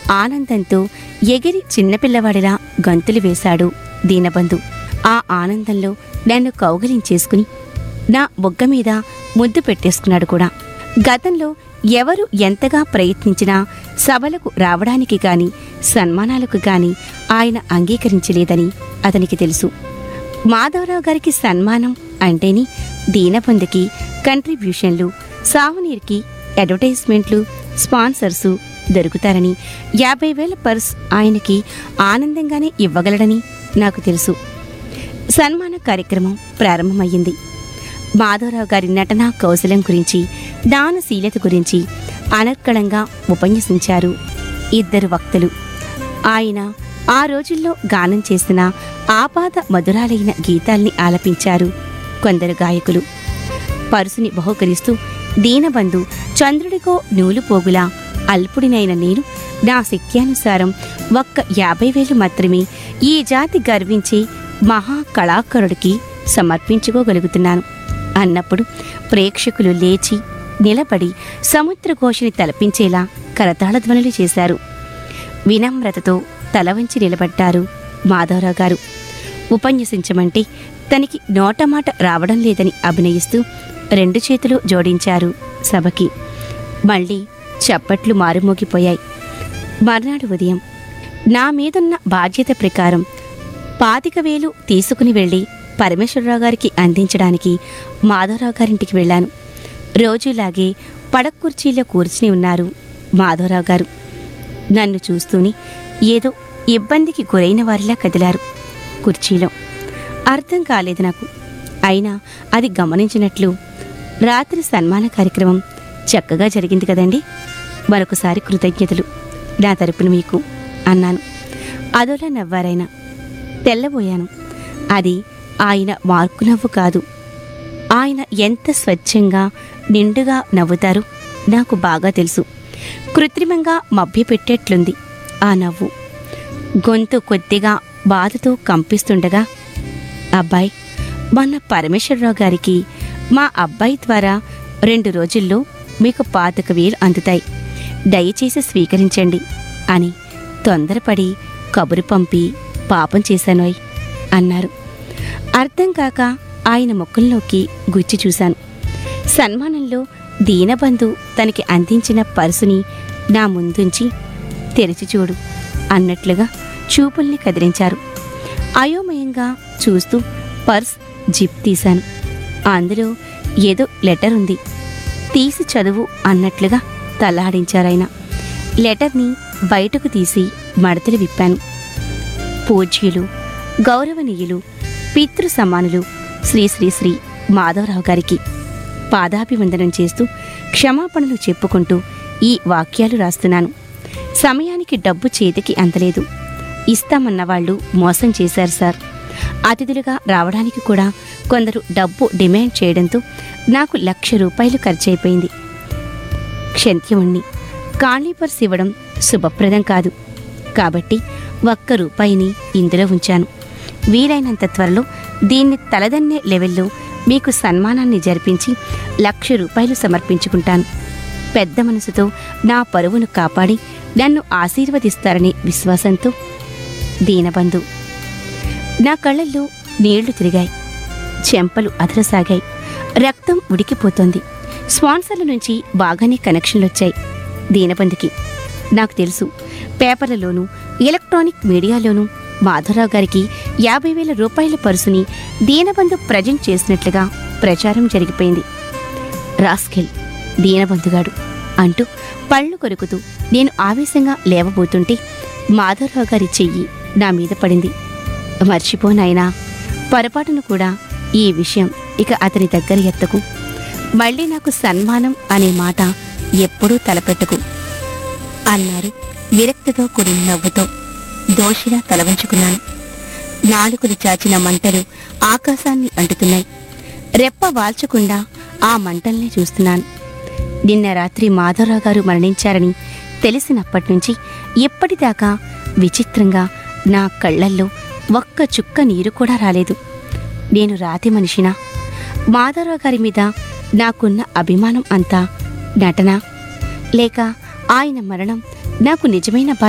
ఆనందంతో ఎగిరి చిన్నపిల్లవాడిలా గంతులు వేశాడు దీనబంధు ఆ ఆనందంలో నన్ను కౌగలించేసుకుని నా బొగ్గ మీద ముద్దు పెట్టేసుకున్నాడు కూడా గతంలో ఎవరు ఎంతగా ప్రయత్నించినా సభలకు రావడానికి గాని సన్మానాలకు గాని ఆయన అంగీకరించలేదని అతనికి తెలుసు మాధవరావు గారికి సన్మానం అంటేని దీనబంధుకి కంట్రిబ్యూషన్లు సాహునీర్కి అడ్వర్టైజ్మెంట్లు స్పాన్సర్సు దొరుకుతారని యాభై వేల పర్స్ ఆయనకి ఆనందంగానే ఇవ్వగలడని నాకు తెలుసు సన్మాన కార్యక్రమం ప్రారంభమయ్యింది మాధవరావు గారి నటనా కౌశలం గురించి దానశీలత గురించి అనర్కళంగా ఉపన్యసించారు ఇద్దరు వక్తలు ఆయన ఆ రోజుల్లో గానం చేసిన ఆపాద మధురాలైన గీతాల్ని ఆలపించారు కొందరు గాయకులు పరుసుని బహుకరిస్తూ దీనబంధు చంద్రుడికో నూలు పోగులా అల్పుడినైన నేను నా శక్త్యానుసారం ఒక్క యాభై వేలు మాత్రమే ఈ జాతి గర్వించే మహా కళాకారుడికి సమర్పించుకోగలుగుతున్నాను అన్నప్పుడు ప్రేక్షకులు లేచి నిలబడి సముద్రఘోషని తలపించేలా కరతాళ ధ్వనులు చేశారు వినమ్రతతో తల వంచి నిలబడ్డారు మాధవరావు గారు ఉపన్యసించమంటే తనకి నోటమాట రావడం లేదని అభినయిస్తూ రెండు చేతులు జోడించారు సభకి మళ్ళీ చప్పట్లు మారుమోగిపోయాయి మర్నాడు ఉదయం నా మీదున్న బాధ్యత ప్రకారం పాతిక వేలు తీసుకుని వెళ్ళి పరమేశ్వరరావు గారికి అందించడానికి మాధవరావు గారింటికి వెళ్ళాను రోజులాగే పడక కుర్చీలో కూర్చుని ఉన్నారు మాధవరావు గారు నన్ను చూస్తూనే ఏదో ఇబ్బందికి గురైన వారిలా కదిలారు కుర్చీలో అర్థం కాలేదు నాకు అయినా అది గమనించినట్లు రాత్రి సన్మాన కార్యక్రమం చక్కగా జరిగింది కదండి మరొకసారి కృతజ్ఞతలు నా తరపున మీకు అన్నాను అదోలా నవ్వారాయన తెల్లబోయాను అది ఆయన మార్కు నవ్వు కాదు ఆయన ఎంత స్వచ్ఛంగా నిండుగా నవ్వుతారో నాకు బాగా తెలుసు కృత్రిమంగా మభ్యపెట్టేట్లుంది ఆ నవ్వు గొంతు కొద్దిగా బాధతో కంపిస్తుండగా అబ్బాయి మొన్న పరమేశ్వరరావు గారికి మా అబ్బాయి ద్వారా రెండు రోజుల్లో మీకు పాతిక వేలు అందుతాయి దయచేసి స్వీకరించండి అని తొందరపడి కబురు పంపి పాపం చేశానోయ్ అన్నారు అర్థం కాక ఆయన ముఖంలోకి గుచ్చి చూశాను సన్మానంలో దీనబంధు తనకి అందించిన పర్సుని నా ముందుంచి తెరిచి చూడు అన్నట్లుగా చూపుల్ని కదిలించారు అయోమయంగా చూస్తూ పర్స్ జిప్ తీశాను అందులో ఏదో లెటర్ ఉంది తీసి చదువు అన్నట్లుగా తలాడించారాయన లెటర్ని బయటకు తీసి మడతలు విప్పాను పూజ్యులు గౌరవనీయులు పితృ సమానులు శ్రీ శ్రీ శ్రీ మాధవరావు గారికి పాదాభివందనం చేస్తూ క్షమాపణలు చెప్పుకుంటూ ఈ వాక్యాలు రాస్తున్నాను సమయానికి డబ్బు చేతికి అందలేదు ఇస్తామన్న వాళ్ళు మోసం చేశారు సార్ అతిథులుగా రావడానికి కూడా కొందరు డబ్బు డిమాండ్ చేయడంతో నాకు లక్ష రూపాయలు ఖర్చయిపోయింది క్షంత్యముణ్ణి కాళీపర్స్ ఇవ్వడం శుభప్రదం కాదు కాబట్టి ఒక్క రూపాయిని ఇందులో ఉంచాను వీలైనంత త్వరలో దీన్ని తలదన్నే లెవెల్లో మీకు సన్మానాన్ని జరిపించి లక్ష రూపాయలు సమర్పించుకుంటాను పెద్ద మనసుతో నా పరువును కాపాడి నన్ను ఆశీర్వదిస్తారనే విశ్వాసంతో దీనబంధు నా కళ్ళల్లో నీళ్లు తిరిగాయి చెంపలు అదరసాగాయి రక్తం ఉడికిపోతోంది స్పాన్సర్ల నుంచి బాగానే కనెక్షన్లు వచ్చాయి దీనబంధుకి నాకు తెలుసు పేపర్లలోనూ ఎలక్ట్రానిక్ మీడియాలోనూ మాధవరావు గారికి యాభై వేల రూపాయల పర్సుని దీనబంధు ప్రజెంట్ చేసినట్లుగా ప్రచారం జరిగిపోయింది రాస్కెల్ దీనబంధుగాడు అంటూ పళ్ళు కొరుకుతూ నేను ఆవేశంగా లేవబోతుంటే మాధవరావు గారి చెయ్యి నా మీద పడింది మర్చిపోనాయనా పొరపాటును కూడా ఈ విషయం ఇక అతని దగ్గర ఎత్తకు మళ్ళీ నాకు సన్మానం అనే మాట ఎప్పుడూ తలపెట్టకు అన్నారు విరక్తితో కూడిన నవ్వుతో దోషిలా తలవంచుకున్నాను నాలుకలు చాచిన మంటలు ఆకాశాన్ని అంటుతున్నాయి రెప్ప వాల్చకుండా ఆ మంటల్నే చూస్తున్నాను నిన్న రాత్రి మాధవరావు గారు మరణించారని తెలిసినప్పటి నుంచి ఇప్పటిదాకా విచిత్రంగా నా కళ్ళల్లో ఒక్క చుక్క నీరు కూడా రాలేదు నేను రాతి మనిషినా మాధవరావు గారి మీద నాకున్న అభిమానం అంతా నటన లేక ఆయన మరణం నాకు నిజమైన